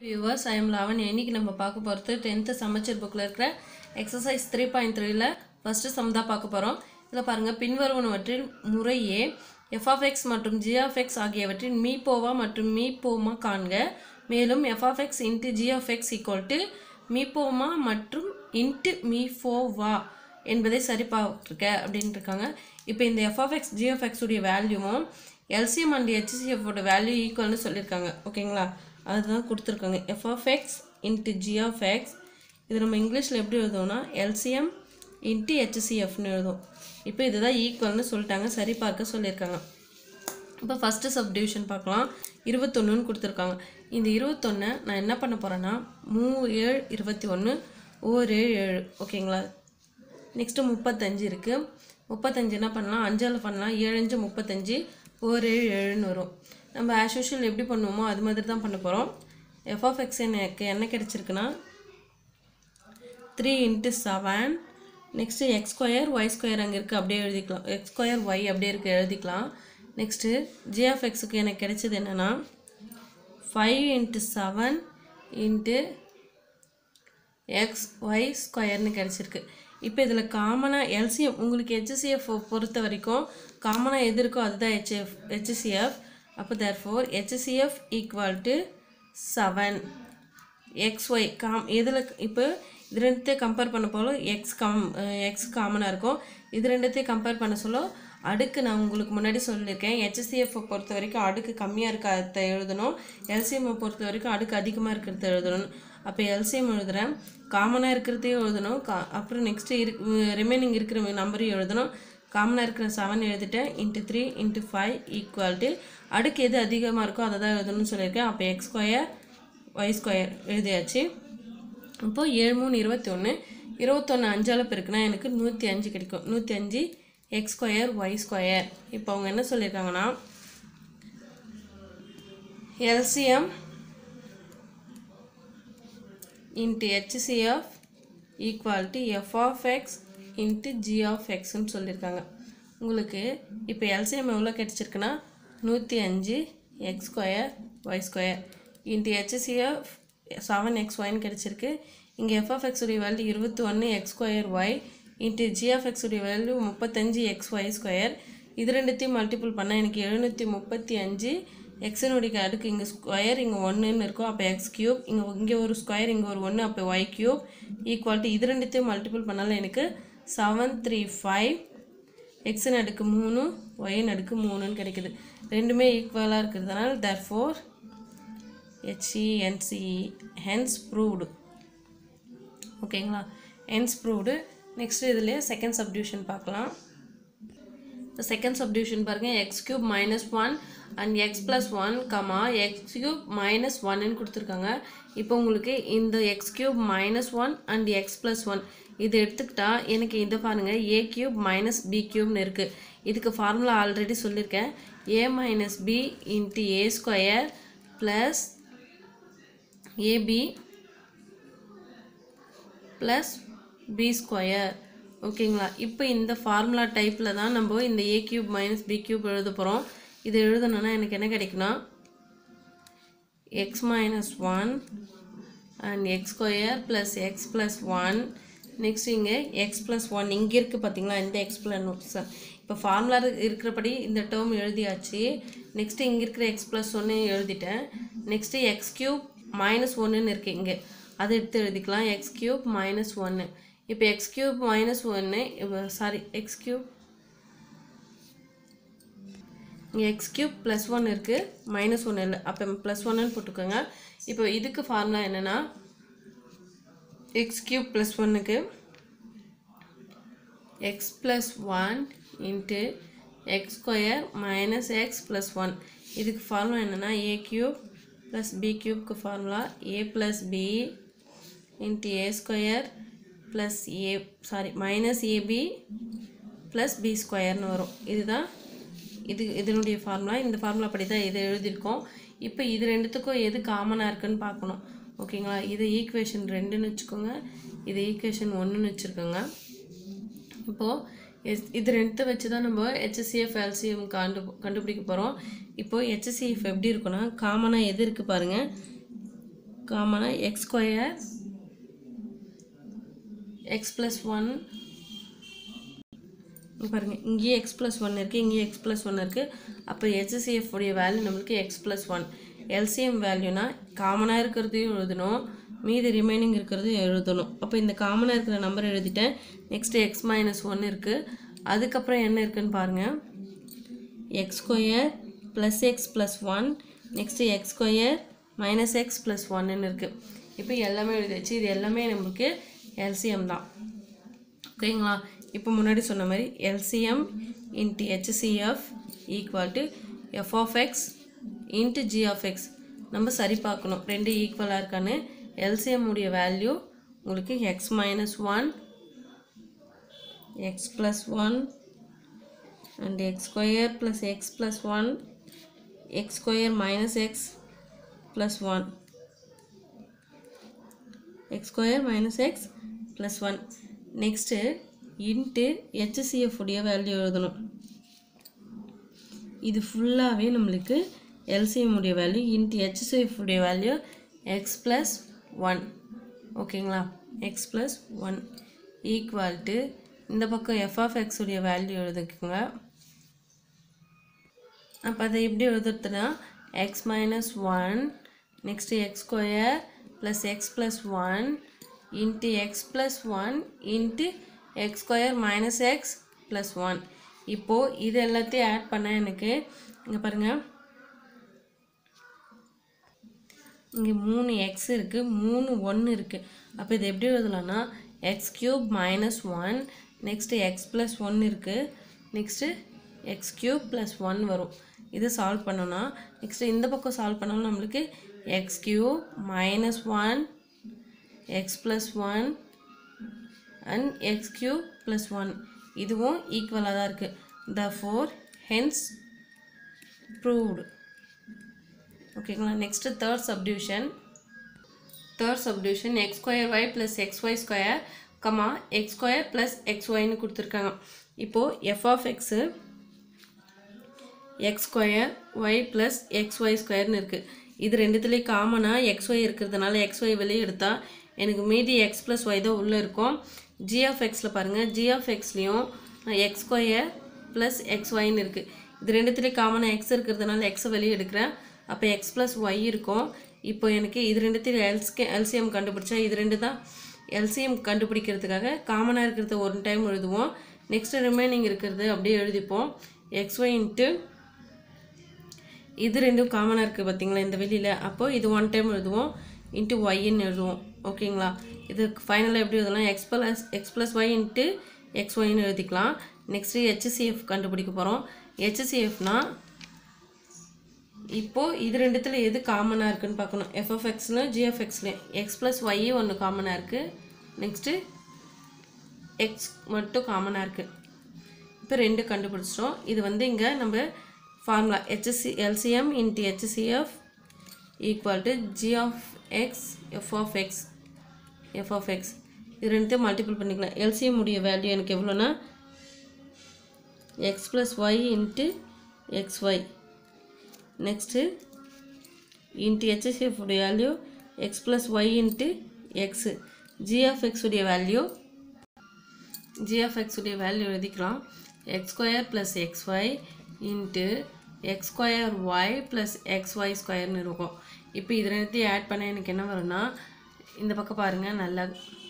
viewers I am eleven இன்னைக்கு நம்ம பார்க்க போகிறது டென்த்து சமச்சர் புக்கில் இருக்கிற எக்ஸசைஸ் த்ரீ பாயிண்ட் த்ரீல ஃபஸ்ட்டு சம் தான் பார்க்க போகிறோம் இதில் பாருங்கள் பின்வருவனவற்றில் முறையே எஃப்ஆஃப்எக்ஸ் மற்றும் ஜிஆஃப்எக்ஸ் ஆகியவற்றின் மீபோவா மற்றும் மீபோமா காண்க மேலும் f of x into g of x equal to மீபோமா மற்றும் இன்ட்டு மீஃபோவா என்பதை சரி பார்த்துருக்க அப்படின்னு இருக்காங்க இப்போ இந்த எஃப்ஆஃப்எக்ஸ் ஜிஎஃப்எக்ஸ் உடைய வேல்யூவும் எல்சிஎம் அண்ட் ஹெச்சிசிஎஃபோட வேல்யூ ஈக்குவல்னு சொல்லியிருக்காங்க ஓகேங்களா அதுதான் கொடுத்துருக்காங்க எஃப்ஆஃப்எக்ஸ் இன்ட்டு ஜிஆஃப்எக்ஸ் இது நம்ம இங்கிலீஷில் எப்படி எழுதுவோம்னா எல்சிஎம் இன்ட்டு ஹெச்சிசிஎஃப்னு எழுதும் இப்போ இதுதான் ஈக்குவல்னு சொல்லிட்டாங்க சரி பார்க்க சொல்லியிருக்காங்க இப்போ ஃபஸ்ட்டு சப்டிவிஷன் பார்க்கலாம் இருபத்தொன்னுன்னு கொடுத்துருக்காங்க இந்த இருபத்தொன்னை நான் என்ன பண்ண போகிறேன்னா மூ ஏழு இருபத்தி ஒன்று ஓர் ஏழு ஏழு ஓகேங்களா நெக்ஸ்ட்டு முப்பத்தஞ்சு இருக்குது முப்பத்தஞ்சு என்ன பண்ணலாம் அஞ்சால் பண்ணலாம் ஏழஞ்சு முப்பத்தஞ்சு ஓர் ஏழு ஏழுன்னு வரும் நம்ம ஆஸ் யூஷுவல் எப்படி பண்ணுவோமோ அது மாதிரி தான் பண்ண போகிறோம் எஃப் ஆஃப் எக்ஸ் எனக்கு என்ன கிடச்சிருக்குன்னா three into seven next x square y square அங்கே இருக்குது அப்படியே எழுதிக்கலாம் எக்ஸ் ஸ்கொயர் ஒய் அப்படியே இருக்குது எழுதிக்கலாம் நெக்ஸ்ட்டு ஜே ஆஃப் எக்ஸுக்கு எனக்கு கிடைச்சது என்னென்னா five into seven into x y ஸ்கொயர்னு கிடச்சிருக்கு இப்போ இதில் காமனாக எல்சிஎஃப் உங்களுக்கு ஹெச்சிசிஎஃப் பொறுத்த வரைக்கும் காமனாக எது இருக்கோ அதுதான் ஹெச்எஃப் ஹெச்சிசிஎஃப் அப்போ therefore HCF equal to seven x y காம் எதில் இப்போ இது ரெண்டுத்தையும் கம்பேர் பண்ண போல எக்ஸ் கம் எக்ஸ் காமனாக இருக்கும் இது ரெண்டுத்தையும் கம்பேர் பண்ண சொல்ல அடுக்கு நான் உங்களுக்கு முன்னாடி சொல்லியிருக்கேன் ஹெச்சிசிஎஃப் பொறுத்த வரைக்கும் அடுக்கு கம்மியாக இருக்கிறத எழுதணும் எல்சிஎம் பொறுத்த வரைக்கும் அடுக்கு அதிகமாக இருக்கிறத எழுதணும் அப்போ எல்சிஎம் எழுதுகிறேன் காமனாக இருக்கிறதையும் எழுதணும் கா அப்புறம் நெக்ஸ்ட்டு இரு ரிமைனிங் இருக்கிற நம்பரையும் எழுதணும் காமனாக இருக்கிற செவன் எழுதிட்டேன் into three into five equality அடுக்கு எது அதிகமாக இருக்கோ அதை தான் எழுதணும்னு சொல்லியிருக்கேன் அப்போ எக்ஸ் ஸ்கொயர் ஒய் ஸ்கொயர் எழுதியாச்சு இப்போ ஏழு மூணு இருபத்தி ஒன்று இருபத்தொன்று அஞ்சால் பெருக்குனா எனக்கு நூற்றி அஞ்சு கிடைக்கும் நூற்றி அஞ்சு எக்ஸ் ஸ்கொயர் ஒய் ஸ்கொயர் இப்போ அவங்க என்ன சொல்லியிருக்காங்கன்னா LCM into HCF equal to f of x into g of x சொல்லியிருக்காங்க உங்களுக்கு இப்போ எல்சிஎம் எவ்வளோ கிடச்சிருக்குன்னா நூற்றி அஞ்சு x square y square into HCF seven x y கிடச்சிருக்கு இங்கே எஃப் ஆஃப் எக்ஸ் உடைய வேல்யூ இருபத்தி ஒன்று x square y into g of x உடைய வேல்யூ முப்பத்தஞ்சு எக்ஸ் ஒய் ஸ்கொயர் இது ரெண்டுத்தையும் மல்டிபிள் பண்ணால் எனக்கு எழுநூற்றி முப்பத்தி அஞ்சு எக்ஸினுடைய அடுக்கு இங்கே ஸ்கொயர் இங்கே ஒன்றுன்னு இருக்கும் அப்போ எக்ஸ் கியூப் இங்கே இங்கே ஒரு ஸ்கொயர் இங்கே ஒரு ஒன்று அப்போ ஒய் கியூப் ஈக்குவாலிட்டி இது ரெண்டுத்தையும் மல்டிபிள் பண்ணாலும் எனக்கு செவன் த்ரீ ஃபைவ் எக்ஸின் அடுக்கு மூணு ஒயின் அடுக்கு மூணுன்னு கிடைக்குது ரெண்டுமே ஈக்குவலாக இருக்கிறதுனால தர் ஃபோர் ஹெச்இஎன்சிஇ ஹென்ஸ் ப்ரூவ்டு ஓகேங்களா ஹென்ஸ் ப்ரூவ்டு நெக்ஸ்ட் இதில் செகண்ட் சப்டிவிஷன் பார்க்கலாம் இந்த செகண்ட் சப்டிவிஷன் பாருங்கள் x cube minus one and x plus one comma x cube minus ஒன்னு கொடுத்துருக்காங்க இப்போ உங்களுக்கு இந்த x cube minus one and x plus one இது எடுத்துக்கிட்டா எனக்கு இதை பாருங்கள் ஏ கியூப் மைனஸ் பி கியூப்னு இருக்குது இதுக்கு ஃபார்முலா ஆல்ரெடி சொல்லியிருக்கேன் a minus b into a square plus ab plus B square ஓகேங்களா இப்போ இந்த ஃபார்முலா டைப்பில் தான் நம்ம இந்த a cube minus b cube எழுத போகிறோம் இது எழுதணுன்னா எனக்கு என்ன கிடைக்குன்னா x minus one and x square plus x plus one next இங்கே எக்ஸ் ப்ளஸ் ஒன் இங்கே இருக்குது பார்த்தீங்களா இந்த எக்ஸ் ப்ளஸ் இப்போ ஃபார்முலா இருக்கிறபடி இந்த டேர்ம் எழுதியாச்சு நெக்ஸ்ட்டு இங்கே இருக்கிற எக்ஸ் ப்ளஸ் ஒன்று எழுதிட்டேன் நெக்ஸ்ட்டு எக்ஸ் கியூப் மைனஸ் ஒன்றுன்னு இருக்குது இங்கே அதை எடுத்து எழுதிக்கலாம் எக்ஸ் கியூப் மைனஸ் ஒன்று இப்போ எக்ஸ் கியூப் மைனஸ் ஒன்று சாரி எக்ஸ் கியூப் இங்கே எக்ஸ் கியூப் ப்ளஸ் ஒன் இருக்குது மைனஸ் ஒன்று இல்லை அப்போ ப்ளஸ் ஒன்னு போட்டுக்கோங்க இப்போ இதுக்கு ஃபார்முலா என்னென்னா எக்ஸ் கியூப் ப்ளஸ் ஒன்னுக்கு x plus one into x square minus x plus one இதுக்கு ஃபார்முலா என்னென்னா ஏ கியூப் ப்ளஸ் பி கியூப்க்கு formula a plus b into a square plus a sorry minus ab plus b ஸ்கொயர்னு வரும் இதுதான் இது இதனுடைய formula இந்த ஃபார்முலா படி தான் இதை எழுதியிருக்கோம் இப்போ இது ரெண்டுத்துக்கும் எது காமனாக இருக்குன்னு பார்க்கணும் ஓகேங்களா இது ஈக்குவேஷன் ரெண்டுன்னு வச்சுக்கோங்க இது ஈக்குவேஷன் ஒன்றுன்னு வச்சுருக்கோங்க இப்போது எஸ் இது ரெண்டுத்தை வச்சு தான் நம்ம ஹெச்சிஎஃப் எல்சிஎம் கண்டு கண்டுபிடிக்க போகிறோம் இப்போது ஹெச்சிஎஃப் எப்படி இருக்குன்னா காமனாக எது இருக்குது பாருங்கள் காமனாக x square x plus one பாருங்கள் இங்கேயே எக்ஸ் ப்ளஸ் ஒன் இருக்குது இங்கேயே எக்ஸ் ப்ளஸ் ஒன் இருக்குது அப்போ HCF உடைய வேல்யூ நம்மளுக்கு எக்ஸ் ப்ளஸ் ஒன் எல்சிஎம் வேல்யூனா காமனாக இருக்கிறதையும் எழுதணும் மீதி ரிமைனிங் இருக்கிறதையும் எழுதணும் அப்போ இந்த காமனாக இருக்கிற நம்பர் எழுதிட்டேன் நெக்ஸ்ட்டு எக்ஸ் மைனஸ் ஒன் இருக்குது அதுக்கப்புறம் என்ன இருக்குன்னு பாருங்கள் x square plus x plus one next x square minus x plus ஒன்னு இருக்குது இப்போ எல்லாமே எழுதிச்சு இது எல்லாமே நம்மளுக்கு எல்சிஎம் தான் ஓகேங்களா இப்போ முன்னாடி சொன்ன மாதிரி LCM into HCF equal to f of x into g of x நம்ம சரி பார்க்கணும் ரெண்டு ஈக்குவலாக இருக்கான்னு எல்சிஎம் உடைய வேல்யூ உங்களுக்கு x minus one x plus one and x square plus x plus 1 x square minus x plus 1 x square minus x plus 1 next into HCF உடைய value எழுதணும் இது ஃபுல்லாகவே நம்மளுக்கு எல்சிஎம் உடைய வேல்யூ இன்ட்டு HCF உடைய value x plus one ஓகேங்களா x plus one equal to இந்த பக்கம் எஃப் ஆஃப் எக்ஸ் உடைய வேல்யூ எழுதிக்கோங்க அப்போ அதை எப்படி எழுதுறதுனா x minus one next x square plus x plus one into x plus one into x square minus x plus one இப்போது இது எல்லாத்தையும் ஆட் பண்ண எனக்கு இங்கே பாருங்கள் இங்கே மூணு எக்ஸ் இருக்குது மூணு ஒன்று இருக்குது அப்போ இது எப்படி எழுதலாம்னா x cube minus one next x plus one இருக்குது next x cube plus one வரும் இது சால்வ் பண்ணோன்னா நெக்ஸ்ட்டு இந்த பக்கம் சால்வ் பண்ணோம்னா நம்மளுக்கு x cube minus one x plus one and x cube plus one இதுவும் ஈக்குவலாக தான் இருக்குது த ஃபோர் ஹென்ஸ் ப்ரூவ்டு ஓகேங்களா next third subdivision third subdivision x square y plus x y square comma x square plus x ஒய்னு கொடுத்துருக்காங்க இப்போது f of x x square y plus x y ஸ்கொயர்னு இருக்குது இது ரெண்டுத்துலேயும் காமனாக எக்ஸ் ஒய் இருக்கிறதுனால எக்ஸ் ஒய் வெளியே எடுத்தால் எனக்கு மீதி எக்ஸ் ப்ளஸ் ஒய் தான் உள்ளே இருக்கும் ஜி ஆஃப் எக்ஸில் பாருங்கள் ஜி ஆஃப் எக்ஸ்லேயும் எக்ஸ் ஸ்கொயர் ப்ளஸ் எக்ஸ் ஒய்னு இருக்குது இது ரெண்டுத்துலேயும் காமனாக எக்ஸ் இருக்கிறதுனால எக்ஸை வெளியே எடுக்கிறேன் அப்போ எக்ஸ் ப்ளஸ் ஒய் இருக்கும் இப்போ எனக்கு இது ரெண்டுத்தையும் எல்ஸ்கே எல்சிஎம் கண்டுபிடிச்சா இது ரெண்டு தான் எல்சிஎம் கண்டுபிடிக்கிறதுக்காக காமனாக இருக்கிறத ஒரு டைம் எழுதுவோம் நெக்ஸ்ட் ரிமைனிங் இருக்கிறது அப்படியே எழுதிப்போம் எக்ஸ் ஒய் இன்ட்டு இது ரெண்டும் காமனாக இருக்குது பார்த்தீங்களா இந்த வெளியில் அப்போது இது ஒன் டைம் எழுதுவோம் இன்ட்டு ஒய்ன்னு எழுதுவோம் ஓகேங்களா இது ஃபைனலாக எப்படி எழுதலாம் x plus x plus y into x ஒய்னு எழுதிக்கலாம் நெக்ஸ்ட்டு ஹெச்சிசிஎஃப் கண்டுபிடிக்க போகிறோம் ஹெச்சிசிஎஃப்னா இப்போது இது ரெண்டுத்தில் எது காமனாக இருக்குன்னு பார்க்கணும் எஃப்எஃப்எக்ஸ்லையும் ஜிஎஃப்எக்ஸ்லையும் எக்ஸ் ப்ளஸ் ஒய்யே ஒன்று காமனாக இருக்குது நெக்ஸ்ட்டு எக்ஸ் மட்டும் காமனாக இருக்குது இப்போ ரெண்டு கண்டுபிடிச்சிட்டோம் இது வந்து இங்கே நம்ம formula HSC LCM into HCF equal to g of x f of x f of x இது ரெண்டுத்தையும் மல்டிபிள் பண்ணிக்கலாம் எல்சிஎம் உடைய வேல்யூ எனக்கு எவ்வளோனா x plus y into x y next into HSF உடைய value x plus y into x g of x உடைய value g of x உடைய value எழுதிக்கலாம் x square plus x y into x square y plus x y ஸ்கொயர்னு இருக்கும் இப்போ இது ரெண்டுத்தையும் add பண்ண எனக்கு என்ன வரும்னா இந்த பக்கம் பாருங்கள் நல்லா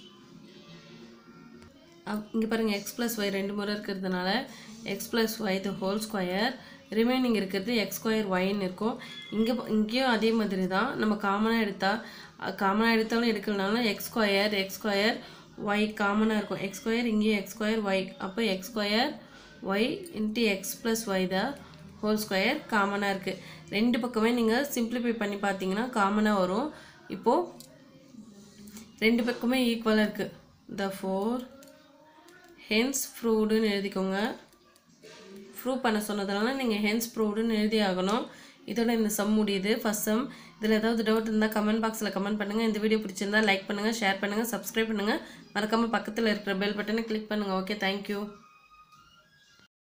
இங்கே பாருங்கள் எக்ஸ் ப்ளஸ் ஒய் ரெண்டு முறை இருக்கிறதுனால x plus y the whole square remaining இருக்கிறது எக்ஸ் ஸ்கொயர் ஒய்ன்னு இருக்கும் இங்கே இங்கேயும் அதே மாதிரி தான் நம்ம காமனாக எடுத்தால் காமனாக எடுத்தாலும் எடுக்கலனாலும் x square x square y காமனாக இருக்கும் எக்ஸ் ஸ்கொயர் இங்கேயும் எக்ஸ் ஸ்கொயர் ஒய் அப்போ x square y into x plus y the whole square காமனாக இருக்குது ரெண்டு பக்கமே நீங்கள் சிம்பிளிஃபை பண்ணி பார்த்தீங்கன்னா காமனாக வரும் இப்போது ரெண்டு பக்கமே ஈக்குவலாக இருக்குது த ஃபோர் ஹென்ஸ் ப்ரூவ்டுன்னு எழுதிக்கோங்க ப்ரூவ் பண்ண சொன்னதுனால நீங்கள் ஹென்ஸ் ப்ரூவ்டுன்னு எழுதி ஆகணும் இதோட இந்த சம் முடியுது ஃபஸ்ட் சம் இதில் ஏதாவது டவுட் இருந்தால் கமெண்ட் பாக்ஸில் கமெண்ட் பண்ணுங்கள் இந்த வீடியோ பிடிச்சிருந்தா லைக் பண்ணுங்கள் ஷேர் பண்ணுங்கள் சப்ஸ்கிரைப் பண்ணுங்கள் மறக்காமல் பக்கத்தில் இருக்கிற பெல் பட்டனை கிளிக் பண்ணுங்கள் ஓகே தேங்க்யூ